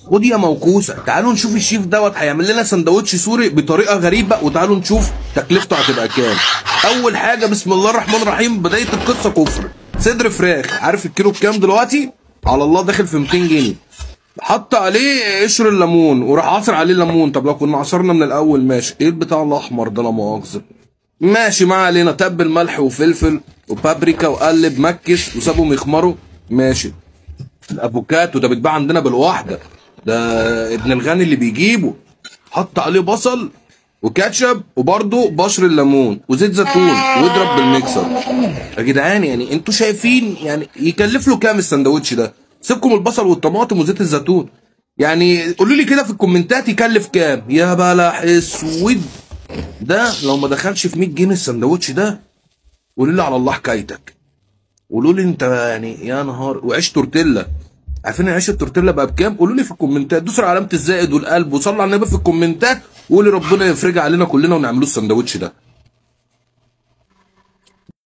خد يا موكوسه تعالوا نشوف الشيف دوت هيعمل لنا سندوتش سوري بطريقه غريبه وتعالوا نشوف تكلفته هتبقى كام اول حاجه بسم الله الرحمن الرحيم بدايه القصه كفر صدر فراخ عارف الكيلو بكام دلوقتي على الله داخل في 200 جنيه حط عليه قشر الليمون وراح عصر عليه ليمون طب لو كنا عصرنا من الاول ماشي ايه البتاع الاحمر ده لا مؤاخذه ماشي ما علينا تبل ملح وفلفل وبابريكا وقلب مكس وسابهم يخمروا ماشي الافوكاتو ده بيتباع عندنا بالواحده ده ابن الغني اللي بيجيبه حط عليه بصل وكاتشب وبرده بشر الليمون وزيت زيتون واضرب بالميكسر يا جدعان يعني انتوا شايفين يعني يكلف له كام السندوتش ده سيبكم البصل والطماطم وزيت الزيتون يعني قولوا لي كده في الكومنتات يكلف كام يا بلح اسود ده لو ما دخلش في 100 جنيه السندوتش ده قولوا لي على الله حكايتك قولوا لي انت يعني يا نهار وعيش تورتيلا عارفين عيش التورتيلا بقى بكام قولوا لي في الكومنتات دوسوا على علامه الزائد والقلب وصلوا على النبي في الكومنتات وقولي ربنا يفرجها علينا كلنا ونعملوا السندوتش ده